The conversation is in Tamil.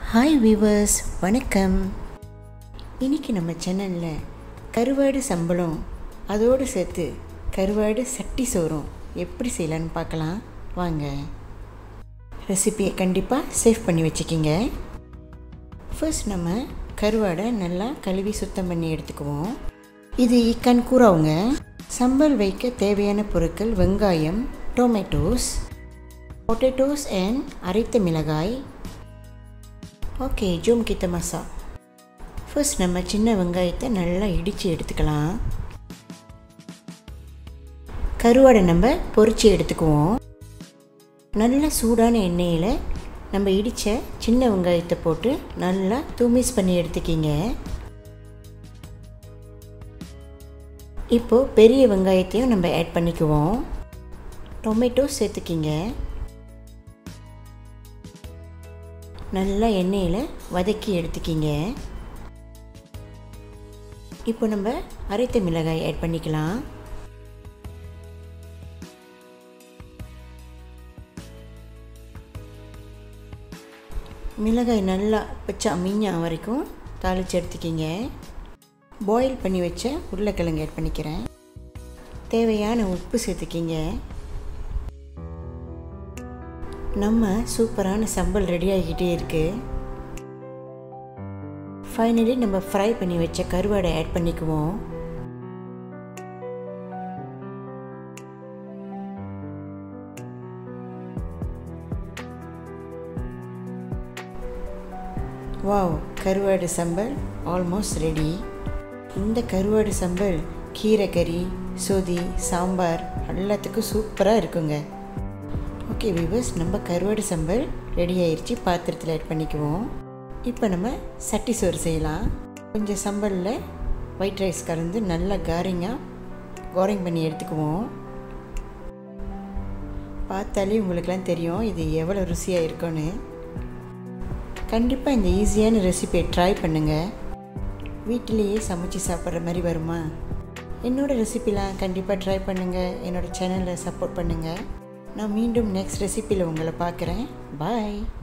ஹாய் வீவர்ஸ் வணக்கம் இன்றைக்கி நம்ம சேனலில் கருவாடு சம்பளம் அதோடு சேர்த்து கருவாடு சட்டி சோறும் எப்படி செய்யலான்னு பார்க்கலாம் வாங்க ரெசிபியை கண்டிப்பாக சேவ் பண்ணி வச்சுக்கிங்க ஃபர்ஸ்ட் நம்ம கருவாடை நல்லா கழுவி சுத்தம் பண்ணி எடுத்துக்குவோம் இது இக்கன் கூறாவுங்க சம்பல் வைக்க தேவையான பொருட்கள் வெங்காயம் டொமேட்டோஸ் பொட்டேட்டோஸ் அண்ட் அரைத்த மிளகாய் ஓகே ஜூம் கிட்ட மசா ஃபர்ஸ்ட் நம்ம சின்ன வெங்காயத்தை நல்லா இடித்து எடுத்துக்கலாம் கருவாடை நம்ம பொரித்து எடுத்துக்குவோம் நல்ல சூடான எண்ணெயில் நம்ம இடித்த சின்ன வெங்காயத்தை போட்டு நல்லா தூமிஸ் பண்ணி எடுத்துக்கிங்க இப்போது பெரிய வெங்காயத்தையும் நம்ம ஆட் பண்ணிக்குவோம் டொமேட்டோ சேர்த்துக்கிங்க நல்லா எண்ணெயில் வதக்கி எடுத்துக்கிங்க இப்போ நம்ம அரைத்த மிளகாய் ஆட் பண்ணிக்கலாம் மிளகாய் நல்லா பச்சா மீஞ்சா வரைக்கும் தாளித்து எடுத்துக்கிங்க பாயில் பண்ணி வச்ச உருளைக்கிழங்கு ஆட் பண்ணிக்கிறேன் தேவையான உப்பு சேர்த்துக்கிங்க நம்ம சூப்பரான சம்பல் ரெடி ஆகிக்கிட்டே இருக்குது ஃபைனலி நம்ம ஃப்ரை பண்ணி வச்ச கருவாடை ஆட் பண்ணிக்குவோம் வாவ் கருவாடு சம்பல் ஆல்மோஸ்ட் ரெடி இந்த கருவாடு சம்பல் கீரை கறி சொதி சாம்பார் எல்லாத்துக்கும் சூப்பராக இருக்குங்க ஓகே விவர்ஸ் நம்ம கருவாடு சம்பல் ரெடி ஆயிடுச்சு பாத்திரத்தில் ஆட் பண்ணிக்குவோம் இப்போ நம்ம சட்டி சோறு செய்யலாம் கொஞ்சம் சம்பலில் ஒயிட் ரைஸ் கலந்து நல்லா காரிங்காக கோரிங் பண்ணி எடுத்துக்குவோம் பார்த்தாலே உங்களுக்கெல்லாம் தெரியும் இது எவ்வளோ ருசியாக இருக்கும்னு கண்டிப்பாக இந்த ஈஸியான ரெசிபியை ட்ரை பண்ணுங்கள் வீட்டிலேயே சமைச்சு சாப்பிட்ற மாதிரி வருமா என்னோடய ரெசிபிலாம் கண்டிப்பாக ட்ரை பண்ணுங்கள் என்னோடய சேனலை சப்போர்ட் பண்ணுங்கள் நான் மீண்டும் நெக்ஸ்ட் ரெசிப்பியில் உங்களை பார்க்குறேன் பாய்